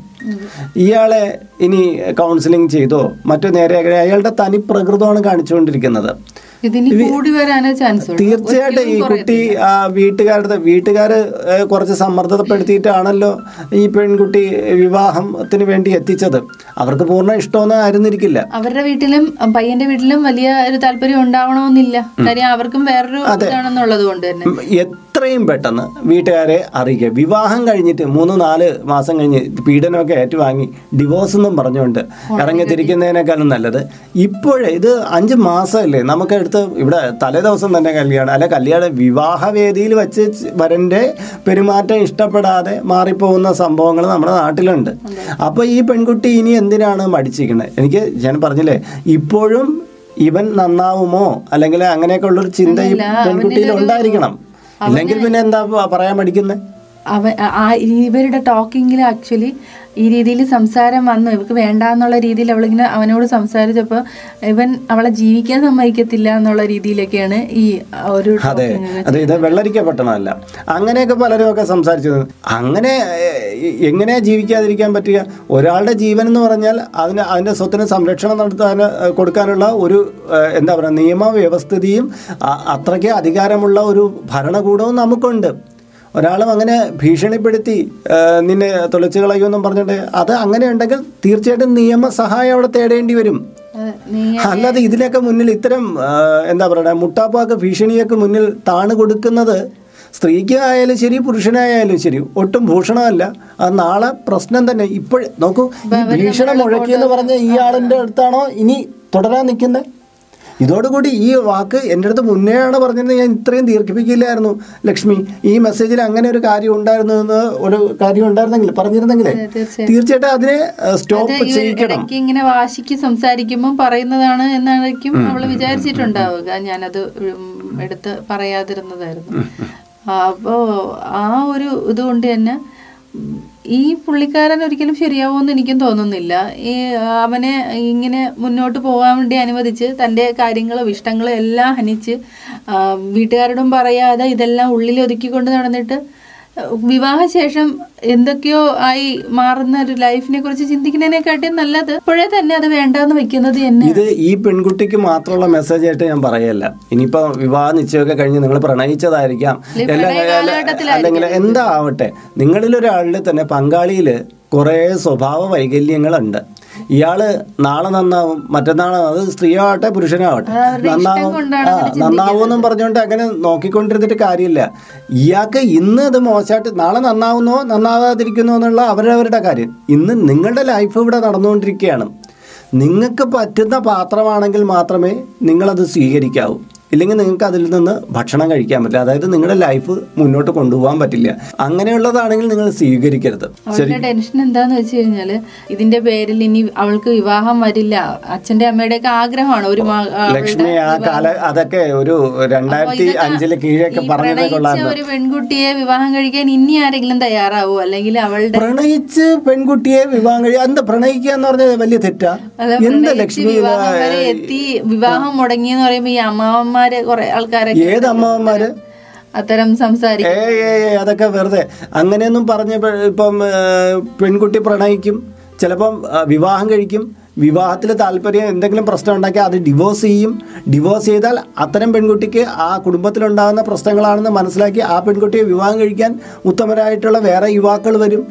ഇയാളെ ഇനി കൗൺസിലിംഗ് ചെയ്തോ മറ്റോ നേരെ അയാളുടെ തനി പ്രകൃതമാണ് കാണിച്ചുകൊണ്ടിരിക്കുന്നത് ഇതിനി കൂടി വരാനേ ചാൻസ് ഉള്ളൂ തീർച്ചയായിട്ടും ഈ കുട്ടി ആ വീട്ടുകാരുടെ വീട്ടുകാർ കുറച്ച് സമ്മർദ്ദപ്പെടുത്തിയിട്ടാണല്ലോ ഈ പെൺകുട്ടി വിവാഹത്തിന് വേണ്ടി എത്തിച്ചത് അവർക്ക് പൂർണ്ണ ഇഷ്ടമൊന്നും ആയിരുന്നിരിക്കില്ല അവരുടെ വീട്ടിലും അഹ് പയ്യന്റെ വീട്ടിലും വലിയ ഒരു താല്പര്യം ഉണ്ടാവണമെന്നില്ല കാര്യം അവർക്കും വേറൊരു ഇതാണെന്നുള്ളത് കൊണ്ട് തന്നെ ഉം, എത്രയും പെട്ടെന്ന് വീട്ടുകാരെ അറിയിക്കുക വിവാഹം കഴിഞ്ഞിട്ട് മൂന്ന് നാല് മാസം കഴിഞ്ഞ് പീഡനമൊക്കെ ഏറ്റുവാങ്ങി ഡിവോഴ്സ് എന്നും പറഞ്ഞുകൊണ്ട് ഇറങ്ങി തിരിക്കുന്നതിനേക്കാളും നല്ലത് ഇപ്പോഴേ ഇത് അഞ്ച് മാസമല്ലേ നമുക്ക് എടുത്ത് ഇവിടെ തലേ ദിവസം തന്നെ കല്യാണം അല്ല കല്യാണം വിവാഹവേദിയിൽ വെച്ച് വരൻ്റെ പെരുമാറ്റം ഇഷ്ടപ്പെടാതെ മാറിപ്പോകുന്ന സംഭവങ്ങൾ നമ്മുടെ നാട്ടിലുണ്ട് അപ്പോൾ ഈ പെൺകുട്ടി ഇനി എന്തിനാണ് മടിച്ചിരിക്കുന്നത് എനിക്ക് ഞാൻ പറഞ്ഞില്ലേ ഇപ്പോഴും ഇവൻ നന്നാവുമോ അല്ലെങ്കിൽ അങ്ങനെയൊക്കെ ഉള്ളൊരു ചിന്ത ഈ പെൺകുട്ടിയിൽ ഉണ്ടായിരിക്കണം ഇല്ലെങ്കിൽ പിന്നെ എന്താ പ- പറയാൻ പഠിക്കുന്നത് അവൻ ആ- ആ ഇവരുടെ ടോക്കിങ്ങിൽ ആക്ച്വലി ഈ രീതിയിൽ സംസാരം വന്നു ഇവർക്ക് വേണ്ടാന്നുള്ള രീതിയിൽ അവളിങ്ങനെ അവനോട് സംസാരിച്ചപ്പോൾ ഇവൻ അവളെ ജീവിക്കാൻ സമ്മതിക്കത്തില്ല എന്നുള്ള രീതിയിലൊക്കെയാണ് ഈ ആ ഒരു അതെ talking അതെ ഇത് വെള്ളരിക്ക പട്ടണമല്ല അങ്ങനെയൊക്കെ പലരും ഒക്കെ സംസാരിച്ചത് അങ്ങനെ ഏഹ്, എങ്ങനെയാ ജീവിക്കാതിരിക്കാൻ പറ്റുക ഒരാളുടെ ജീവൻ എന്ന് പറഞ്ഞാൽ അതിന് അതിൻ്റെ സ്വത്തിന് സംരക്ഷണം നടത്താൻ ഏഹ്, കൊടുക്കാനുള്ള ഒരു ഏഹ്, എന്താ പറയുക നിയമവ്യവസ്ഥിതിയും അ- അത്രയ്ക്ക് അധികാരമുള്ള ഒരു ഭരണകൂടവും നമുക്കുണ്ട് ഒരാളും അങ്ങനെ ഭീഷണിപ്പെടുത്തി ഏഹ്, നിന്നെ തുളച്ചു കളയുമെന്നും പറഞ്ഞിട്ട് അത് അങ്ങനെ ഉണ്ടെങ്കിൽ തീർച്ചയായിട്ടും നിയമസഹായം അവിടെ തേടേണ്ടി വരും അതെ, നീ അല്ലാതെ ഇതിനൊക്കെ മുന്നിൽ ഇത്തരം ആ, എന്താ പറയുക മുട്ടാപ്പാക്ക് ഭീഷണിയൊക്കെ മുന്നിൽ താണ് കൊടുക്കുന്നത് സ്ത്രീക്ക് ആയാലും ശരി പുരുഷനായാലും ശരി ഒട്ടും ഭൂഷണമല്ല അത് നാളെ പ്രശ്നം തന്നെ ഇപ്പോൾ നോക്കൂ ഈ ഭീഷണ മുഴക്കി എന്ന് പറഞ്ഞ ഇയാളിന്റെ അടുത്താണോ ഇനി തുടരാൻ നിൽക്കുന്നത് ഇതോടുകൂടി ഈ വാക്ക് എൻ്റെ അടുത്ത് മുന്നേയാണ് പറഞ്ഞിരുന്നത് ഞാൻ ഇത്രയും ദീർഘിപ്പിക്കില്ലായിരുന്നു ലക്ഷ്മി ഈ മെസ്സേജിൽ അങ്ങനെ ഒരു കാര്യം ഉണ്ടായിരുന്നു എന്ന് ഒരു കാര്യം ഉണ്ടായിരുന്നെങ്കിൽ പറഞ്ഞിരുന്നെങ്കിലേ തീർച്ചയായും തീർച്ചയായിട്ടും അതിനെ സ്റ്റോപ്പ് ഈ ചെയ്യിക്കണം ഇടയ്ക്ക് ഇങ്ങനെ വാശിക്ക് സംസാരിക്കുമ്പോൾ പറയുന്നതാണ് എന്നായിരിക്കും അവള് വിചാരിച്ചിട്ടുണ്ടാവുക ഞാനത് ഉം എടുത്ത് പറയാതിരുന്നതായിരുന്നു അപ്പോ ആ ഒരു ഇതുകൊണ്ട് തന്നെ ഉം, ഈ പുള്ളിക്കാരൻ ഒരിക്കലും ശരിയാവുമെന്ന് എനിക്കും തോന്നുന്നില്ല ഈ അവനെ ഇങ്ങനെ മുന്നോട്ട് പോകാൻ വേണ്ടി അനുവദിച്ച് തൻ്റെ കാര്യങ്ങളും ഇഷ്ടങ്ങളും എല്ലാം ഹനിച്ച് ആ, വീട്ടുകാരോടും പറയാതെ ഇതെല്ലാം ഉള്ളിൽ ഒതുക്കിക്കൊണ്ട് നടന്നിട്ട് വിവാഹശേഷം എന്തൊക്കെയോ ആയി മാറുന്ന ഒരു ലൈഫിനെ കുറിച്ച് ചിന്തിക്കുന്നതിനെക്കാട്ടിയും നല്ലത് ഇപ്പോഴേ തന്നെ അത് വേണ്ടാന്ന് വെക്കുന്നത് തന്നെ ഇത് ഈ പെൺകുട്ടിക്ക് മാത്രമുള്ള മെസ്സേജ് ആയിട്ട് ഞാൻ പറയല്ല ഇനിയിപ്പോ വിവാഹ നിശ്ചയമൊക്കെ കഴിഞ്ഞ് നിങ്ങൾ പ്രണയിച്ചതായിരിക്കാം അല്ലെങ്കിൽ എല്ലാം പ്രണയ അല്ല- കാലഘട്ടത്തിലായിരിക്കും. അല്ലെങ്കിൽ എന്താ ആവട്ടെ നിങ്ങളിൽ ഒരാളിൽ തന്നെ പങ്കാളിയിൽ കുറേ സ്വഭാവ വൈകല്യങ്ങളുണ്ട് ഇയാള് നാളെ നന്നാവും മറ്റന്നാൾ അത് സ്ത്രീയാവട്ടെ പുരുഷനാവട്ടെ അത് അവരുടെ ഇഷ്ടം നന്നാവും കൊണ്ടാണ് ആ അവര് നന്നാവുമെന്നും പറഞ്ഞുകൊണ്ട് അങ്ങനെ നോക്കിക്കൊണ്ടിരുന്നിട്ട് കാര്യമില്ല ഇയാൾക്ക് ഇന്ന് ഇത് മോശമായിട്ട് നാളെ നന്നാവുന്നോ നന്നാവാതിരിക്കുന്നോ എന്നുള്ള അവരവരുടെ കാര്യം ഇന്ന് നിങ്ങളുടെ ലൈഫ് ഇവിടെ നടന്നുകൊണ്ടിരിക്കുകയാണ് നിങ്ങൾക്ക് പറ്റുന്ന പാത്രമാണെങ്കിൽ മാത്രമേ നിങ്ങളത് സ്വീകരിക്കാവൂ ഇല്ലെങ്കിൽ നിങ്ങൾക്ക് അതിൽ നിന്ന് ഭക്ഷണം കഴിക്കാൻ പറ്റില്ല അതായത് നിങ്ങളുടെ ലൈഫ് മുന്നോട്ട് കൊണ്ടുപോകാൻ പറ്റില്ല അങ്ങനെയുള്ളതാണെങ്കിൽ നിങ്ങൾ സ്വീകരിക്കരുത് അവളുടെ ടെൻഷൻ എന്താന്ന് വെച്ച് കഴിഞ്ഞാല് ഇതിന്റെ പേരിൽ ഇനി അവൾക്ക് വിവാഹം വരില്ല അച്ഛന്റെ അമ്മയുടെ ഒക്കെ ആഗ്രഹമാണ് ഒരു മ- അവളുടെ ലക്ഷ്മി ആ കാല അതൊക്കെ ഒരു രണ്ടായിരത്തി അഞ്ചില് കീഴൊക്കെ ഈ പറഞ്ഞത് പ്രണയിച്ച കൊള്ളായിരുന്നു ഒരു പെൺകുട്ടിയെ വിവാഹം കഴിക്കാൻ ഇനി ആരെങ്കിലും തയ്യാറാവോ അല്ലെങ്കിൽ അവളുടെ പ്രണയിച്ച് പെൺകുട്ടിയെ വിവാഹം കഴിക്കുക എന്താ പ്രണയിക്കുക എന്ന് പറഞ്ഞത് വലിയ തെറ്റാ അത് എന്താ പ്രണയിച്ച് ലക്ഷ്മി ഇത്? വിവാഹം വരെ എത്തി വിവാഹം മുടങ്ങിയെന്ന് പറയുമ്പോ ഈ അമ്മാവന്മാര് കുറെ ആൾക്കാരൊക്കെ ഏത് അമ്മാവന്മാര് അത്തരം സംസാരിക്കും ഏ ഏ ഏ, അതൊക്കെ വെറുതെ അങ്ങനെയൊന്നും പറഞ്ഞ ഇപ്പം ഏ, പെൺകുട്ടി പ്രണയിക്കും ചിലപ്പം ആ, വിവാഹം കഴിക്കും വിവാഹത്തിൽ താല്പര്യം എന്തെങ്കിലും പ്രശ്നം ഉണ്ടാക്കിയാൽ അത് ഡിവോഴ്സ് ചെയ്യും ഡിവോഴ്സ് ചെയ്താൽ അത്തരം പെൺകുട്ടിക്ക് ആ കുടുംബത്തിലുണ്ടാകുന്ന പ്രശ്നങ്ങളാണെന്ന് മനസ്സിലാക്കി ആ പെൺകുട്ടിയെ വിവാഹം കഴിക്കാൻ ഉത്തമരായിട്ടുള്ള വേറെ യുവാക്കൾ വരും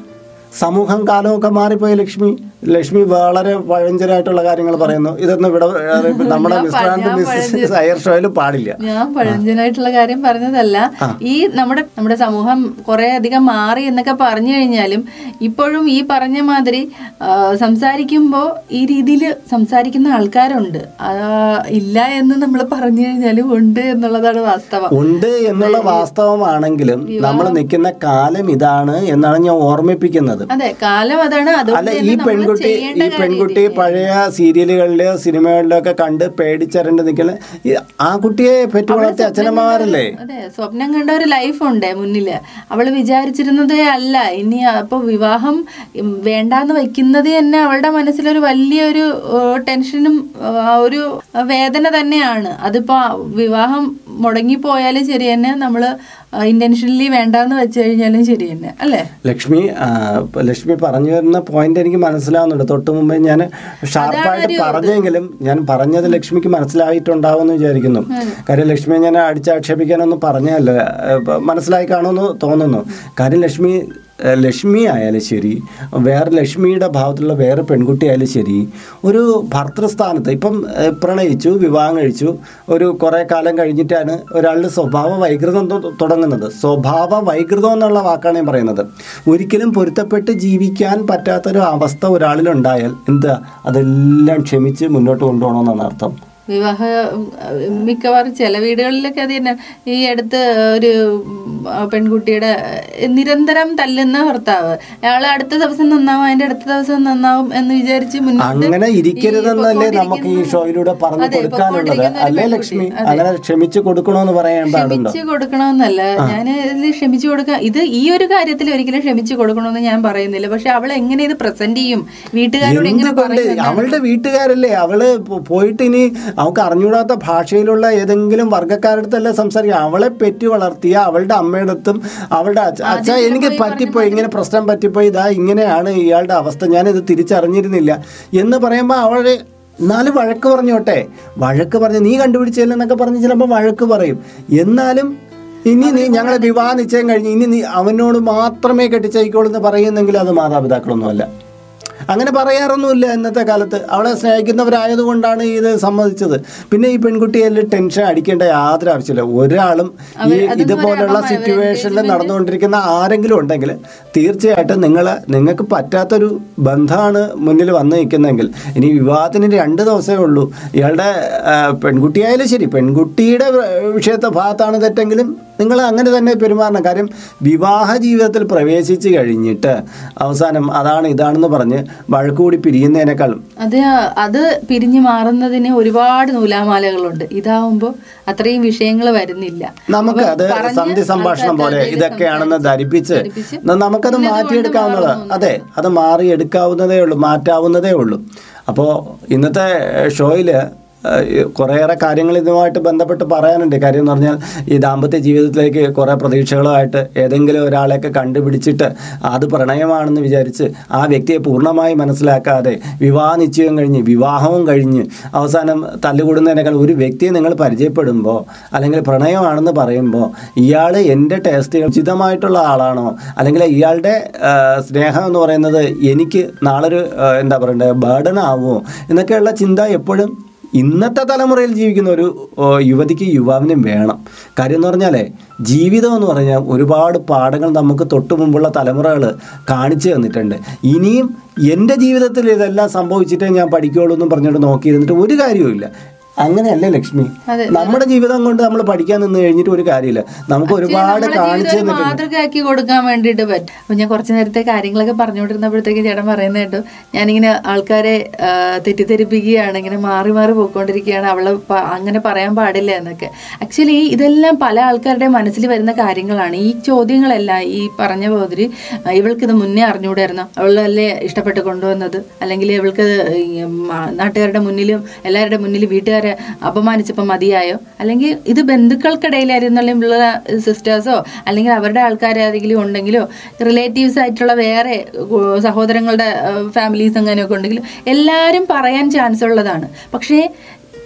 സമൂഹം കാലമൊക്കെ മാറിപ്പോയി ലക്ഷ്മി ലക്ഷ്മി വളരെ പഴഞ്ചനായിട്ടുള്ള കാര്യങ്ങൾ പറയുന്നു ഇതൊന്നും ഇവിടെ ഏറെ നമ്മുടെ ഞാൻ മിസ്റ്റർ ആൻഡ് ഞാൻ മിസ്സസ് ഹയർ ഷോയിലും പാടില്ല ഞാൻ പഴഞ്ചനായിട്ടുള്ള കാര്യം പറഞ്ഞതല്ല ഈ നമ്മുടെ നമ്മുടെ സമൂഹം കുറെ അധികം മാറി എന്നൊക്കെ പറഞ്ഞു കഴിഞ്ഞാലും ഇപ്പോഴും ഈ പറഞ്ഞ മാതിരി ആ, സംസാരിക്കുമ്പോ ഈ രീതിയിൽ സംസാരിക്കുന്ന ആൾക്കാരുണ്ട് ആ, ഇല്ല എന്ന് നമ്മൾ പറഞ്ഞു കഴിഞ്ഞാലും ഉണ്ട് എന്നുള്ളതാണ് വാസ്തവം ഉണ്ട് എന്നുള്ള വാസ്തവമാണെങ്കിലും നമ്മൾ നിൽക്കുന്ന കാലം ഇതാണ് എന്നാണ് ഞാൻ ഓർമ്മിപ്പിക്കുന്നത് അതെ കാലം അതാണ് അല്ല അതുകൊണ്ട് ഈ തന്നെ നമ്മള് പെൺകുട്ടി ചെയ്യേണ്ട ഈ പെൺകുട്ടി പഴയ സീരിയലുകളിലെയോ സിനിമകളിലോ ഒക്കെ കണ്ട് പേടിച്ചരണ്ട് നിൽക്കുന്ന ഈ- ആ കുട്ടിയെ പറ്റി വളർത്തിയ അച്ഛനമ്മമാരല്ലേ അതെ സ്വപ്നം കണ്ട ഒരു ലൈഫ് ഉണ്ട് മുന്നില് അവള് വിചാരിച്ചിരുന്നതേ അല്ല ഇനി അപ്പൊ വിവാഹം ഉം, വേണ്ടാന്ന് വെക്കുന്നത് തന്നെ അവളുടെ മനസ്സിലൊരു വലിയൊരു ഏഹ്, ടെൻഷനും ആ, ഒരു വേദന തന്നെയാണ് അതിപ്പോ വിവാഹം മുടങ്ങിപ്പോയാലും ശരി തന്നെ നമ്മള് ഇന്റൻഷനലി വേണ്ടാന്ന് വെച്ച് കഴിഞ്ഞാലും ശരി തന്നെ അല്ലേ ലക്ഷ്മി ആ, ഇപ്പൊ ലക്ഷ്മി പറഞ്ഞു വരുന്ന പോയിന്റ് എനിക്ക് മനസ്സിലാവുന്നുണ്ട് തൊട്ട് മുമ്പേ ഞാൻ ഷാർപ്പായിട്ട് പറഞ്ഞെങ്കിലും ഞാൻ പറഞ്ഞത് ലക്ഷ്മിക്ക് മനസ്സിലായിട്ടുണ്ടാവുമെന്ന് വിചാരിക്കുന്നു കാര്യം ലക്ഷ്മിയെ ഞാൻ അടിച്ചാക്ഷേപിക്കാനൊന്നും പറഞ്ഞതല്ല ഏ, ഇപ്പൊ മനസ്സിലായി കാണുമെന്ന് തോന്നുന്നു കാര്യം ലക്ഷ്മി ഏ, ലക്ഷ്മി ആയാലും ശരി വേറെ ലക്ഷ്മിയുടെ ഭാവത്തിലുള്ള വേറെ പെൺകുട്ടി ആയാലും ശരി ഒരു ഭർത്തൃസ്ഥാനത്ത് ഇപ്പം ഏ, പ്രണയിച്ചു വിവാഹം കഴിച്ചു ഒരു കുറേ കാലം കഴിഞ്ഞിട്ടാണ് ഒരാളുടെ സ്വഭാവ വൈകൃതം തൊ- തുടങ്ങുന്നത് സ്വഭാവ വൈകൃതം എന്നുള്ള വാക്കാണ് ഞാൻ പറയുന്നത് ഒരിക്കലും പൊരുത്തപ്പെട്ട് ജീവിക്കാൻ പറ്റാത്തൊരു അവസ്ഥ ഒരാളിലുണ്ടായാൽ എന്താ അതെല്ലാം ക്ഷമിച്ച് മുന്നോട്ട് കൊണ്ടുപോകണമെന്നാണ് അർത്ഥം വിവാഹ ഉം, മിക്കവാറും ചില വീടുകളിലൊക്കെ അത് തന്നെ ഈ അടുത്ത് ഒരു ഉം, ആ പെൺകുട്ടിയുടെ ഏഹ്, നിരന്തരം തല്ലുന്ന ഭർത്താവ് അയാൾ അടുത്ത ദിവസം നന്നാവും അതിന്റെ അടുത്ത ദിവസം നന്നാവും എന്ന് വിചാരിച്ച് മുന്നോട്ട് അങ്ങനെ ഈ ഇരിക്കരുതെന്നല്ലേ നമുക്ക് ഈ ഷോയിലൂടെ പറഞ്ഞു അതെ, കൊടുക്കാനുള്ളത് പൊക്കോണ്ടിരിക്കുന്ന ഒരു അല്ലേ പെൺകുട്ടി. ലക്ഷ്മി അതെ. അങ്ങനെ ക്ഷമിച്ച് കൊടുക്കണമെന്ന് പറയാൻ പാടുണ്ടോ ക്ഷമിച്ചു കൊടുക്കണമെന്നല്ല ഞാൻ ഇതിൽ ക്ഷമിച്ചു കൊടുക്കാൻ ഇത് ഈ ഒരു കാര്യത്തിൽ ഒരിക്കലും ക്ഷമിച്ചു കൊടുക്കണമെന്ന് ഞാൻ പറയുന്നില്ല പക്ഷെ അവൾ എങ്ങനെ ഇത് പ്രസന്റ് ചെയ്യും വീട്ടുകാരോട് എങ്ങനെ എന്തുകൊണ്ട് പറയും അവളുടെ വീട്ടുകാരല്ലേ അവള് പോ- പോയിട്ട് ഇനി അവൾക്ക് അറിഞ്ഞൂടാത്ത ഭാഷയിലുള്ള ഏതെങ്കിലും വർഗ്ഗക്കാരുടെ അടുത്തല്ലേ സംസാരിക്കുക അവളെ പെറ്റി വളർത്തിയ അവളുടെ അമ്മയുടെ അടുത്തും അവളുടെ അച്ഛ അച്ഛ എനിക്ക് പറ്റിപ്പോയി ഇങ്ങനെ പ്രശ്നം പറ്റിപ്പോയി ഇതാ ഇങ്ങനെയാണ് ഇയാളുടെ അവസ്ഥ ഞാനിത് തിരിച്ചറിഞ്ഞിരുന്നില്ല എന്ന് പറയുമ്പോൾ അവള് എന്നാലും വഴക്ക് പറഞ്ഞോട്ടെ വഴക്ക് പറഞ്ഞ് നീ കണ്ടുപിടിച്ചില്ലെന്നൊക്കെ പറഞ്ഞ് ചിലപ്പോൾ വഴക്ക് പറയും എന്നാലും ഇനി നീ ഞങ്ങളെ വിവാഹ നിശ്ചയം കഴിഞ്ഞ് ഇനി നീ അവനോട് മാത്രമേ കെട്ടിച്ചയക്കോളൂ എന്ന് പറയുന്നെങ്കിൽ അത് മാതാപിതാക്കളൊന്നുമല്ല അങ്ങനെ പറയാറൊന്നുമില്ല ഇന്നത്തെ കാലത്ത് അവളെ സ്നേഹിക്കുന്നവരായതുകൊണ്ടാണ് ഇത് സമ്മതിച്ചത് പിന്നെ ഈ പെൺകുട്ടിയിൽ ടെൻഷൻ അടിക്കേണ്ട യാതൊരു ആവശ്യമില്ല ഒരാളും ഈ ഇതുപോലുള്ള സിറ്റുവേഷനിൽ നടന്നുകൊണ്ടിരിക്കുന്ന ആരെങ്കിലും ഉണ്ടെങ്കിൽ തീർച്ചയായിട്ടും നിങ്ങൾ നിങ്ങൾക്ക് പറ്റാത്തൊരു ബന്ധമാണ് മുന്നിൽ വന്ന് നിൽക്കുന്നതെങ്കിൽ ഇനി വിവാഹത്തിന് രണ്ട് ദിവസമേ ഉള്ളൂ ഇയാളുടെ ആ, പെൺകുട്ടിയായാലും ശരി പെൺകുട്ടിയുടെ വിഷയത്തെ ഭാഗത്താണ് തെറ്റെങ്കിലും നിങ്ങൾ അങ്ങനെ തന്നെ പെരുമാറണം കാര്യം വിവാഹ ജീവിതത്തിൽ പ്രവേശിച്ച് കഴിഞ്ഞിട്ട് അവസാനം അതാണ് ഇതാണെന്ന് പറഞ്ഞ് വഴക്കുകൂടി പിരിയുന്നതിനേക്കാളും അത് അത് പിരിഞ്ഞു മാറുന്നതിന് ഒരുപാട് നൂലാമാലകളുണ്ട് ഇതാവുമ്പോ അത്രയും വിഷയങ്ങൾ വരുന്നില്ല നമുക്ക് അപ്പൊ അത് പറഞ്ഞ് സന്ധി സംഭാഷണം ആൾക്കാർക്ക് പോലെ അത് ഇതൊക്കെയാണെന്ന് ധരിപ്പിച്ച് ധരിപ്പിച്ച് ന- നമുക്കത് പിന്നെ അത് മാറ്റിയെടുക്കാവുന്നത് കൊണ്ട് അതെ അത് മാറിയെടുക്കാവുന്നതേ ഉള്ളൂ മാറ്റാവുന്നതേ ഉള്ളൂ അപ്പോൾ ഇന്നത്തെ ഷോയിൽ കുറേയേറെ കാര്യങ്ങൾ ഇതുമായിട്ട് ബന്ധപ്പെട്ട് പറയാനുണ്ട് കാര്യം എന്ന് പറഞ്ഞാൽ ഈ ദാമ്പത്യ ജീവിതത്തിലേക്ക് കുറേ പ്രതീക്ഷകളുമായിട്ട് ഏതെങ്കിലും ഒരാളെയൊക്കെ കണ്ടുപിടിച്ചിട്ട് അത് പ്രണയമാണെന്ന് വിചാരിച്ച് ആ വ്യക്തിയെ പൂർണ്ണമായി മനസ്സിലാക്കാതെ വിവാഹ നിശ്ചയം കഴിഞ്ഞ് വിവാഹവും കഴിഞ്ഞ് അവസാനം തല്ലുകൂടുന്നതിനേക്കാൾ ഒരു വ്യക്തിയെ നിങ്ങൾ പരിചയപ്പെടുമ്പോൾ അല്ലെങ്കിൽ പ്രണയമാണെന്ന് പറയുമ്പോൾ ഇയാൾ എൻ്റെ ടേസ്റ്റുകൾ ഉചിതമായിട്ടുള്ള ആളാണോ അല്ലെങ്കിൽ ഇയാളുടെ ആ, സ്നേഹം എന്ന് പറയുന്നത് എനിക്ക് നാളൊരു ആ, എന്താ പറയണ്ടേ ബേർഡൻ ആവുമോ എന്നൊക്കെയുള്ള ചിന്ത എപ്പോഴും ഇന്നത്തെ തലമുറയിൽ ജീവിക്കുന്ന ഒരു ഓ, യുവതിക്ക് യുവാവിനും വേണം കാര്യം എന്ന് പറഞ്ഞാലേ ജീവിതം എന്ന് പറഞ്ഞാൽ ഒരുപാട് പാഠങ്ങൾ നമുക്ക് തൊട്ടു മുമ്പുള്ള തലമുറകൾ കാണിച്ചു തന്നിട്ടുണ്ട് ഇനിയും എൻ്റെ ജീവിതത്തിൽ ഇതെല്ലാം സംഭവിച്ചിട്ടേ ഞാൻ പഠിക്കുകയുള്ളൂ എന്നും പറഞ്ഞുകൊണ്ട് നോക്കിയിരുന്നിട്ട് ഒരു കാര്യവുമില്ല അങ്ങനെയല്ലേ ലക്ഷ്മി അതെ. നമ്മുടെ ജീവിതം കൊണ്ട് നമ്മൾ പഠിക്കാൻ നിന്ന് കഴിഞ്ഞിട്ട് ഒരു കാര്യമില്ല നമുക്ക് ഒരുപാട് നമ്മുടെ കാണിച്ചു ജീവിതം ഒരു തന്നിട്ടുണ്ട് മാതൃകയാക്കി കൊടുക്കാൻ വേണ്ടിയിട്ട് പറ്റും അപ്പൊ ഞാൻ കുറച്ച് നേരത്തെ കാര്യങ്ങളൊക്കെ പറഞ്ഞുകൊണ്ടിരുന്നപ്പോഴത്തേക്ക് ചേട്ടൻ പറയുന്ന കേട്ടു ഞാനിങ്ങനെ ആൾക്കാരെ ആ, തെറ്റിദ്ധരിപ്പിക്കുകയാണ് ഇങ്ങനെ മാറി മാറി പോയിക്കൊണ്ടിരിക്കുകയാണ് അവള് പ- അങ്ങനെ പറയാൻ പാടില്ല എന്നൊക്കെ ആക്ച്വലി ഇതെല്ലാം പല ആൾക്കാരുടെ മനസ്സിൽ വരുന്ന കാര്യങ്ങളാണ് ഈ ചോദ്യങ്ങളെല്ലാം ഈ പറഞ്ഞ പോതിരി ഇവൾക്ക് ഇത് മുന്നേ അറിഞ്ഞുകൂടായിരുന്നു അവളല്ലേ ഇഷ്ടപ്പെട്ട് കൊണ്ടുവന്നത് അല്ലെങ്കിൽ ഇവൾക്ക് ഈ, മ- നാട്ടുകാരുടെ മുന്നിലും എല്ലാവരുടെ മുന്നിലും വീട്ടുകാരെ അപമാനിച്ചപ്പോൾ മതിയായോ അല്ലെങ്കിൽ ഇത് ബന്ധുക്കൾക്കിടയിലായിരുന്നുള്ള സിസ്റ്റേഴ്സോ അല്ലെങ്കിൽ അവരുടെ ആൾക്കാരാരെങ്കിലും ഉണ്ടെങ്കിലോ റിലേറ്റീവ്സ് ആയിട്ടുള്ള വേറെ ഉ, സഹോദരങ്ങളുടെ ഫാമിലീസ് അങ്ങനെയൊക്കെ ഉണ്ടെങ്കിലും എല്ലാവരും പറയാൻ ചാൻസ് ഉള്ളതാണ് പക്ഷേ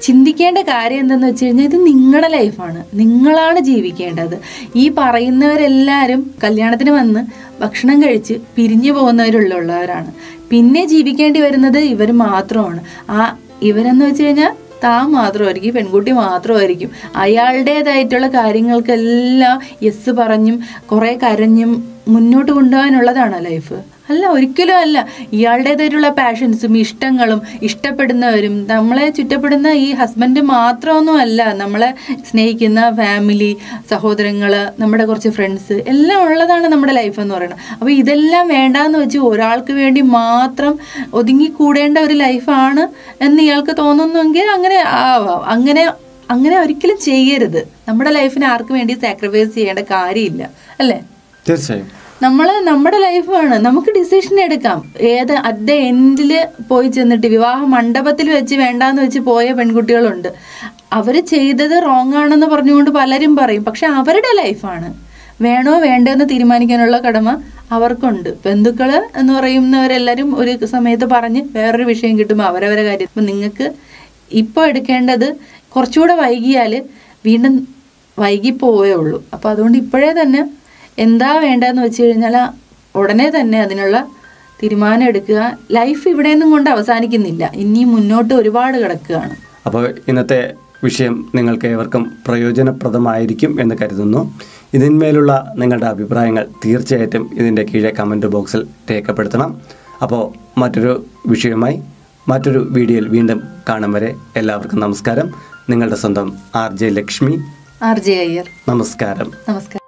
ചിന്തിക്കേണ്ട കാര്യം എന്തെന്ന് വെച്ച് കഴിഞ്ഞാൽ ഇത് നിങ്ങളുടെ ലൈഫാണ് നിങ്ങളാണ് ജീവിക്കേണ്ടത് ഈ പറയുന്നവരെല്ലാവരും കല്യാണത്തിന് വന്ന് ഭക്ഷണം കഴിച്ച് പിരിഞ്ഞു പോകുന്നവരുള്ളവരാണ് പിന്നെ ജീവിക്കേണ്ടി വരുന്നത് ഇവർ മാത്രമാണ് ആ ഇവരെന്ന് വെച്ച് കഴിഞ്ഞാൽ താൻ മാത്രമായിരിക്കും പെൺകുട്ടി മാത്രമായിരിക്കും അയാളുടേതായിട്ടുള്ള കാര്യങ്ങൾക്കെല്ലാം യെസ് പറഞ്ഞും കുറേ കരഞ്ഞും മുന്നോട്ട് കൊണ്ടുപോകാനുള്ളതാണോ ലൈഫ് അല്ല ഒരിക്കലും അല്ല ഇയാളുടേതായിട്ടുള്ള പാഷൻസും ഇഷ്ടങ്ങളും ഇഷ്ടപ്പെടുന്നവരും നമ്മളെ ചുറ്റപ്പെടുന്ന ഈ ഹസ്ബൻഡ് മാത്രമൊന്നും അല്ല നമ്മളെ സ്നേഹിക്കുന്ന ഫാമിലി സഹോദരങ്ങൾ നമ്മുടെ കുറച്ച് ഫ്രണ്ട്സ് എല്ലാം ഉള്ളതാണ് നമ്മുടെ ലൈഫ് എന്ന് പറയുന്നത് അപ്പോൾ ഇതെല്ലാം വേണ്ടാന്ന് വെച്ച് ഒരാൾക്ക് വേണ്ടി മാത്രം ഒതുങ്ങിക്കൂടേണ്ട ഒരു ലൈഫാണ് എന്ന് ഇയാൾക്ക് തോന്നുന്നെങ്കിൽ അങ്ങനെ ആവാം അങ്ങനെ അങ്ങനെ ഒരിക്കലും ചെയ്യരുത് നമ്മുടെ ലൈഫിനെ ആർക്ക് വേണ്ടി സാക്രിഫൈസ് ചെയ്യേണ്ട കാര്യമില്ല അല്ലേ തീർച്ചയായും നമ്മൾ നമ്മുടെ ലൈഫാണ് നമുക്ക് ഡിസിഷൻ എടുക്കാം ഏത് അറ്റ് ദ എൻഡിൽ പോയി ചെന്നിട്ട് വിവാഹ മണ്ഡപത്തിൽ വെച്ച് വേണ്ടാന്ന് വെച്ച് പോയ പെൺകുട്ടികളുണ്ട് അവർ ചെയ്തത് റോങ് ആണെന്ന് പറഞ്ഞുകൊണ്ട് പലരും പറയും പക്ഷെ അവരുടെ ലൈഫാണ് വേണോ വേണ്ടോ എന്ന് തീരുമാനിക്കാനുള്ള കടമ അവർക്കുണ്ട് ബന്ധുക്കള് എന്ന് പറയുന്നവരെല്ലാവരും ഒരു സമയത്ത് പറഞ്ഞ് വേറൊരു വിഷയം കിട്ടുമ്പോൾ അവരവരെ കാര്യം ഇപ്പം നിങ്ങൾക്ക് ഇപ്പോൾ എടുക്കേണ്ടത് കുറച്ചുകൂടെ വൈകിയാൽ വീണ്ടും വൈകിപ്പോയേ ഉള്ളൂ അപ്പോൾ അതുകൊണ്ട് ഇപ്പോഴേ തന്നെ എന്താ വേണ്ടതെന്ന് വെച്ച് കഴിഞ്ഞാൽ ഉടനെ തന്നെ അതിനുള്ള തീരുമാനം എടുക്കുക ലൈഫ് ഇവിടെ നിന്നും കൊണ്ട് അവസാനിക്കുന്നില്ല ഇനി മുന്നോട്ട് ഒരുപാട് കിടക്കുകയാണ് അപ്പോൾ ഇന്നത്തെ വിഷയം നിങ്ങൾക്ക് ഏവർക്കും പ്രയോജനപ്രദമായിരിക്കും എന്ന് കരുതുന്നു ഇതിന്മേലുള്ള നിങ്ങളുടെ അഭിപ്രായങ്ങൾ തീർച്ചയായിട്ടും ഇതിൻ്റെ കീഴെ കമൻറ്റ് ബോക്സിൽ രേഖപ്പെടുത്തണം അപ്പോൾ മറ്റൊരു വിഷയവുമായി മറ്റൊരു വീഡിയോയിൽ വീണ്ടും കാണും വരെ എല്ലാവർക്കും നമസ്കാരം നിങ്ങളുടെ സ്വന്തം R J Lakshmi R J Iyer നമസ്കാരം നമസ്കാരം